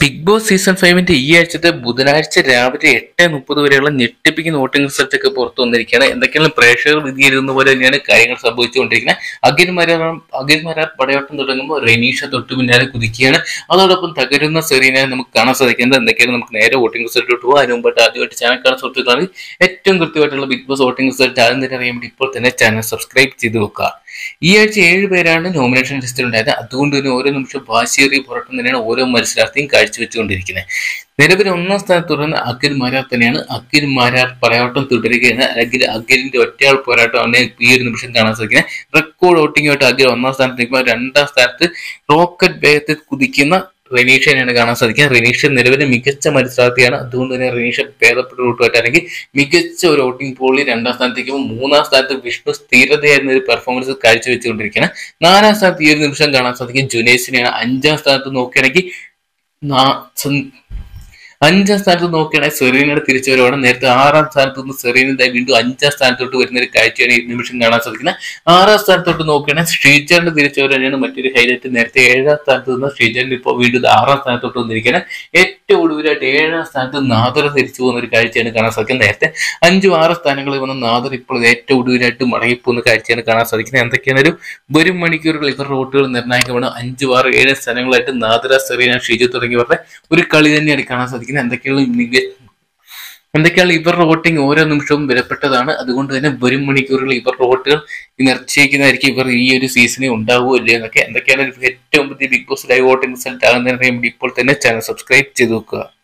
big boss season ഫൈവിന്റെ ഈ ആഴ്ചത്തെ ബുധനാഴ്ച രാവിലെ എട്ട് മുപ്പത് വരെയുള്ള ഞെട്ടിപ്പിക്കുന്ന വോട്ടിംഗ് റിസൾട്ട് ഒക്കെ പുറത്തു വന്നിരിക്കുകയാണ് എന്തൊക്കെയാണ് പ്രേക്ഷകർ വിധി എഴുതുന്ന പോലെ തന്നെയാണ് കാര്യങ്ങൾ സംഭവിച്ചുകൊണ്ടിരിക്കുന്നത് അഖിൽമാരാ അഖിൽമാരാ പടയോട്ടം തുടങ്ങുമ്പോൾ റെനീഷ തൊട്ടു പിന്നാലെ കുതിക്കുകയാണ് അതോടൊപ്പം തകരുന്ന സെറീനെ നമുക്ക് കാണാൻ സാധിക്കുന്നത് എന്തൊക്കെയാണ് നമുക്ക് നേരെ വോട്ടിംഗ് റിസൾട്ട് പോകും അതിന് മുമ്പായിട്ട് ആദ്യമായിട്ട് ചാനൽ കാണാൻ സുഹൃത്തുക്കളാണ് ഏറ്റവും കൃത്യമായിട്ടുള്ള ബിഗ് ബോസ് വോട്ടിംഗ് റിസൾട്ട് ആദ്യം തന്നെ അറിയാൻ വേണ്ടി ഇപ്പോൾ തന്നെ ചാനൽ സബ്സ്ക്രൈബ് ചെയ്ത് വെക്കുക ഈ ആഴ്ച ഏഴ് പേരാണ് നോമിനേഷൻ ലിസ്റ്റിൽ ഉണ്ടായത് അതുകൊണ്ട് തന്നെ ഓരോ നിമിഷം വാശിയേറിയ പോരാട്ടം തന്നെയാണ് ഓരോ മത്സരാർത്ഥിയും കാഴ്ചവെച്ചുകൊണ്ടിരിക്കുന്നത് നിലവിൽ ഒന്നാം സ്ഥാനത്ത് തുടരുന്ന അഖിൽ മാരാർ തന്നെയാണ് അഖിൽ മാരാർ പോരാട്ടം തുടരുകയാണ് അല്ലെങ്കിൽ അഖിലിന്റെ ഒറ്റയാൾ പോരാട്ടമാണ് ഈ ഒരു നിമിഷം കാണാൻ സാധിക്കുന്നത് റെക്കോർഡ് വോട്ടിംഗായിട്ട് അഖിൽ ഒന്നാം സ്ഥാനത്ത് നിൽക്കുമ്പോൾ രണ്ടാം സ്ഥാനത്ത് റോക്കറ്റ് വേഗത്തിൽ കുതിക്കുന്ന റെനീഷനെയാണ് കാണാൻ സാധിക്കുന്നത് റെനീഷ നിലവിലെ മികച്ച മത്സരാർത്ഥിയാണ് അതുകൊണ്ട് തന്നെ റെനീഷ ഭേദപ്പെട്ട റൂട്ടുമായിട്ട് അല്ലെങ്കിൽ മികച്ച ഒരു വോട്ടിംഗ് പോളിൽ രണ്ടാം സ്ഥാനത്തേക്ക് മൂന്നാം സ്ഥാനത്ത് വിഷ്ണു സ്ഥിരതയായിരുന്ന ഒരു പെർഫോമൻസ് കാഴ്ചവെച്ചുകൊണ്ടിരിക്കുകയാണ് നാലാം സ്ഥാനത്ത് ഈ ഒരു നിമിഷം കാണാൻ സാധിക്കും ജുനേസിനെയാണ് അഞ്ചാം സ്ഥാനത്ത് നോക്കുകയാണെങ്കിൽ നാ- സൻ- അഞ്ചാം സ്ഥാനത്ത് നോക്കുകയാണെങ്കിൽ സെറീനയുടെ തിരിച്ചുവരവാണ് നേരത്തെ ആറാം സ്ഥാനത്ത് നിന്ന് സെറീന വീണ്ടും അഞ്ചാം സ്ഥാനത്തോട്ട് വരുന്ന ഒരു കാഴ്ചയാണ് ഈ നിമിഷം കാണാൻ സാധിക്കുന്നത് ആറാം സ്ഥാനത്തോട്ട് നോക്കുകയാണെങ്കിൽ ശ്രീചാറിന്റെ തിരിച്ചുവരവ് തന്നെയാണ് മറ്റൊരു ഹൈലൈറ്റ് നേരത്തെ ഏഴാം സ്ഥാനത്ത് നിന്ന് ശ്രീചാരൻ ഇപ്പോൾ വീണ്ടും ഇത് ആറാം സ്ഥാനത്തോട്ട് വന്നിരിക്കുകയാണ് ഏറ്റവും ഒടുവിലായിട്ട് ഏഴാം സ്ഥാനത്ത് നാദർ തിരിച്ചു പോകുന്ന ഒരു കാഴ്ചയാണ് കാണാൻ സാധിക്കുന്നത് നേരത്തെ അഞ്ചും ആറ് സ്ഥാനങ്ങളിൽ വന്ന നാദർ ഇപ്പോൾ ഇത് ഏറ്റവും ഒടുവിലായിട്ട് മടങ്ങിപ്പോകുന്ന കാഴ്ചയാണ് കാണാൻ സാധിക്കുന്നത് എന്തൊക്കെയാണ് ഒരു വരും മണിക്കൂറുകൾ ഇവരുടെ വോട്ടുകൾ നിർണായകമാണ് അഞ്ച് ആറ് ഏഴ് സ്ഥാനങ്ങളായിട്ട് നാദര സെറീന ഷിജു തുടങ്ങിയവരുടെ ഒരു കളി തന്നെയാണ് കാണാൻ സാധിക്കുന്നത് എന്തൊക്കെയാണ് മിക എന്തൊക്കെയാണ് ഇവരുടെ വോട്ടിംഗ് ഓരോ നിമിഷവും വിലപ്പെട്ടതാണ് അതുകൊണ്ട് തന്നെ വരും മണിക്കൂറുകൾ ഇവരുടെ വോട്ടുകൾ നിശ്ചയിക്കുന്നതായിരിക്കും ഇവർ ഈ ഒരു സീസണിൽ ഉണ്ടാവുമോ ഇല്ലയോ എന്നൊക്കെ എന്തൊക്കെയാണ് ഏറ്റവും പുതിയ big boss live voting result ആകുന്നതിന് വേണ്ടി ഇപ്പോൾ തന്നെ ചാനൽ സബ്സ്ക്രൈബ് ചെയ്ത് നോക്കുക